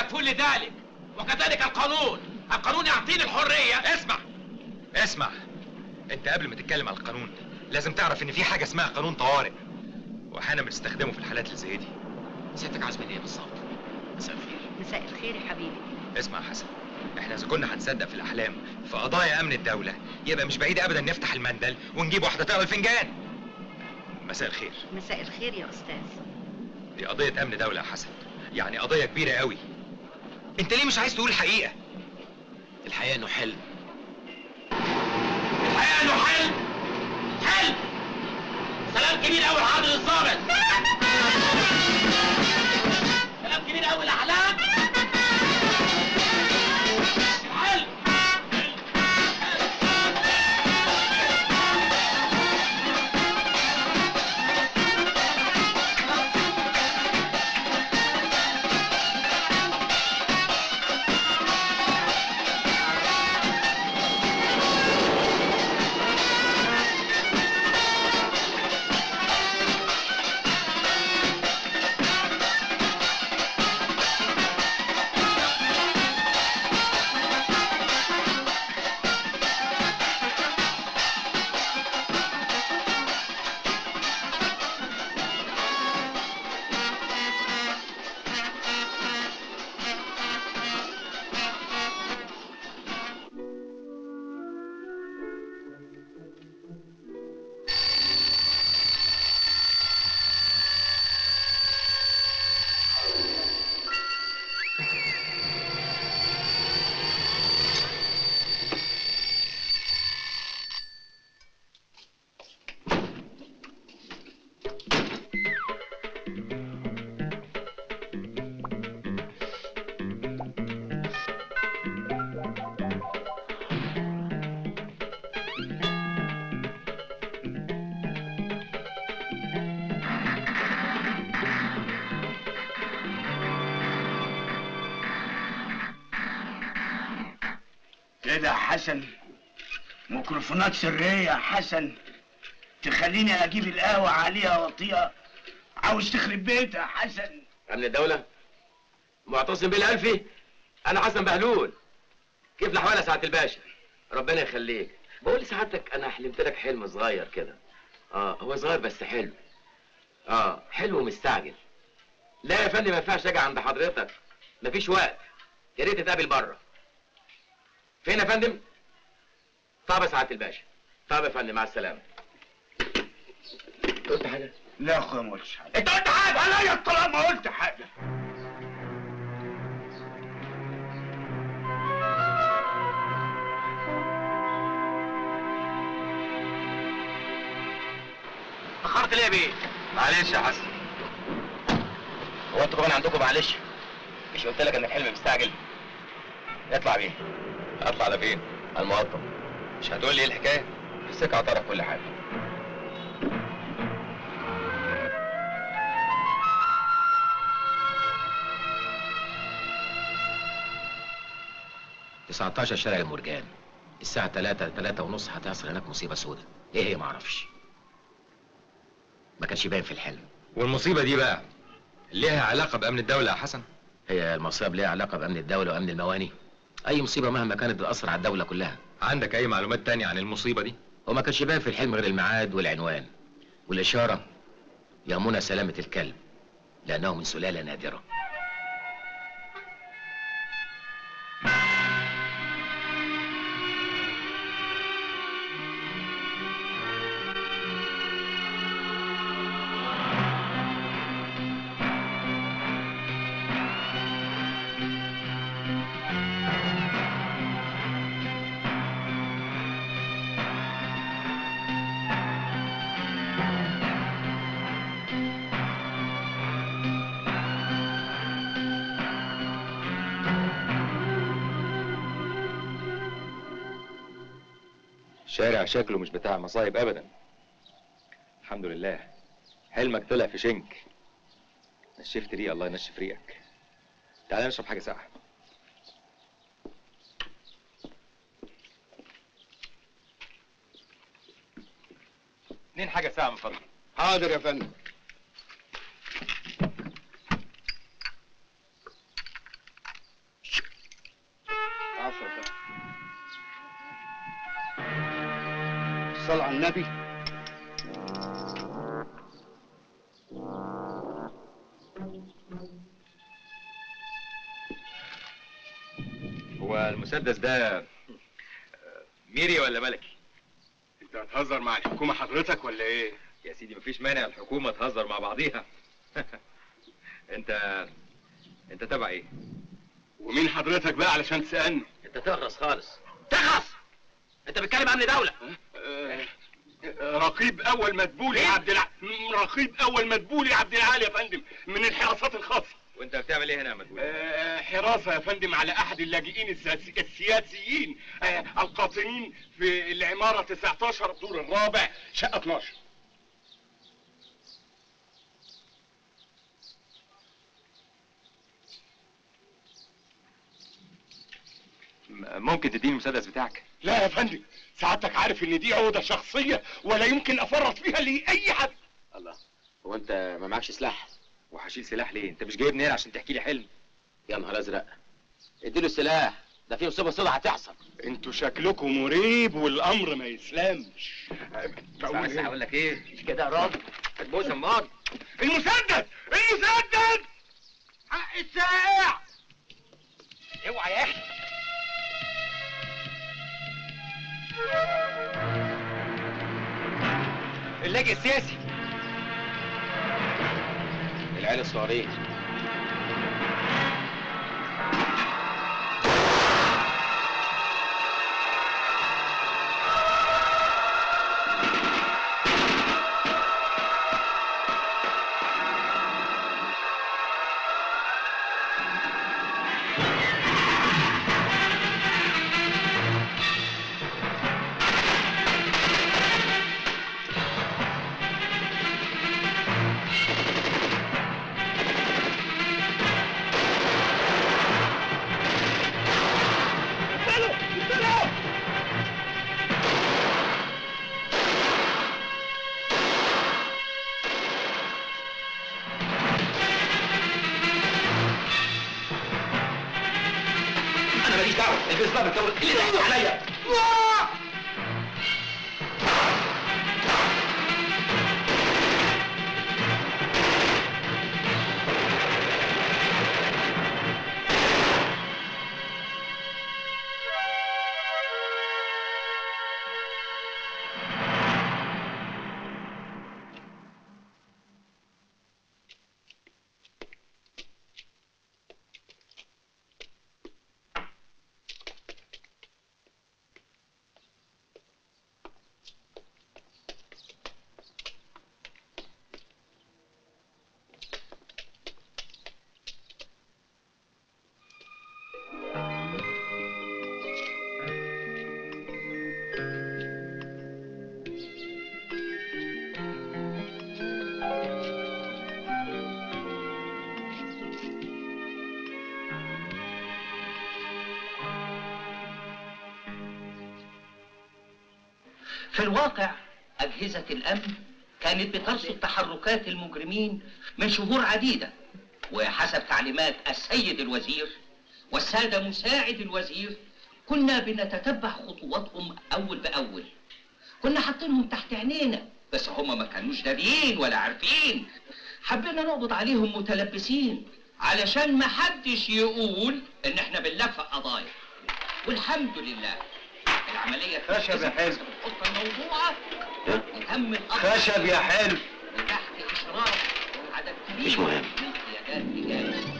مكفول لذلك وكذلك القانون القانون يعطيني الحريه اسمع اسمع انت قبل ما تتكلم على القانون لازم تعرف ان في حاجه اسمها قانون طوارئ واحيانا بنستخدمه في الحالات اللي زي دي سيادتك عايز مني ايه بالظبط مساء الخير مساء الخير يا حبيبي اسمع يا حسن احنا اذا كنا هنصدق في الاحلام في قضايا امن الدوله يبقى مش بعيد ابدا نفتح المندل ونجيب واحده تقرا الفنجان مساء الخير مساء الخير يا استاذ دي قضيه امن دوله يا حسن يعني قضيه كبيره قوي انت ليه مش عايز تقول الحقيقه الحقيقه انه حلم الحقيقه انه حلم حلم سلام كبير قوي حاضر الظابط سلام كبير قوي الاحلام حلم كده يا حسن ميكروفونات سرية يا حسن تخليني اجيب القهوة عليها واطيها عاوز تخرب بيتها يا حسن امن الدوله معتصم بالالفي انا حسن بهلول كيف الاحوال يا سعاده الباشا ربنا يخليك بقول لسعادتك انا حلمت لك حلم صغير كده اه هو صغير بس حلو اه حلو ومستعجل لا يا فندم ما ينفعش اجي عند حضرتك مفيش وقت يا ريت تتقابل بره فين يا فندم طب يا سعاده الباشا طب يا فندم مع السلامه قلت حاجه لا يا اخويا ما قلتش حاجة انت قلت حاجه عليا الطلاق ما قلت حاجة اتاخرت ليه يا بيه معلش يا حسن هو انتوا كمان عندكم معلش مش قلت لك ان الحلم مستعجل اطلع بيه اطلع على فين على المقطم مش هتقول لي ايه الحكايه في السكه هتعرف كل حاجه تسعتاشر شارع المرجان الساعة تلاتة تلاتة ونص هتحصل هناك مصيبة سودة ايه هي معرفش ما كانش باين في الحلم والمصيبه دي بقى ليها علاقه بامن الدوله يا حسن هي المصائب ليها علاقة بأمن الدولة وأمن المواني أي مصيبة مهما كانت بتأثر على الدولة كلها عندك اي معلومات تانية عن المصيبه دي وما كانش باين في الحلم غير الميعاد والعنوان والإشارة يهمنا سلامة الكلب لأنه من سلالة نادرة شارع شكله مش بتاع مصايب ابدا الحمد لله حلمك طلع في شنك نشفت ريق الله ينشف ريقك تعالى نشرب حاجه ساقعه اتنين حاجه ساقعه من فضلك حاضر يا فندم الصلاة على النبي هو المسدس ده آه، ميري ولا ملكي انت هتهزر مع الحكومة حضرتك ولا ايه؟ يا سيدي مفيش مانع الحكومه تهزر مع بعضيها انت انت تبع ايه ومين حضرتك بقى علشان تسألني؟ انت تغرس خالص تغرس انت بتتكلم امن دوله آه، آه، رقيب اول مدبولي يا عبد الع... م- رقيب اول مدبولي يا عبد العالي يا فندم من الحراسات الخاصة وانت بتعمل ايه هنا يا مدبولي آه، حراسة يا فندم على احد اللاجئين السياسي- السياسيين آه، القاطنين في العمارة 19 الدور الرابع شقة 12 م- ممكن تديني المسدس بتاعك لا يا فندم سعادتك عارف ان دي عقدة شخصية ولا يمكن افرط فيها لاي حد الله هو انت ما معكش سلاح وهشيل سلاح ليه انت مش جايبني هنا عشان تحكي لي حلم يا نهار ازرق اديله السلاح ده في مصيبه سودة هتحصل انتوا شكلكم مريب والامر ما يسلمش بس إيه؟ هقول لك ايه مش كده يا راجل هتبوس امال المسدس المسدس حق الساعة اوعى يا اخي اللاجئ السياسي العيال الصغيرين انا ماليش دعوه الاسباب الدوله اللي ضحك عليا في الواقع أجهزة الأمن كانت بترصد تحركات المجرمين من شهور عديدة وحسب تعليمات السيد الوزير والسادة مساعد الوزير كنا بنتتبع خطواتهم أول بأول كنا حاطينهم تحت عينينا بس هم ما كانوش داريين ولا عارفين حبينا نقبض عليهم متلبسين علشان ما حدش يقول ان احنا بنلفق قضايا والحمد لله العملية خشب يا حلو. الخطة الموضوعة وتم الأمر خشب يا حلو وتحت إشراف عدد كبير مش مهم. من قيادات رجال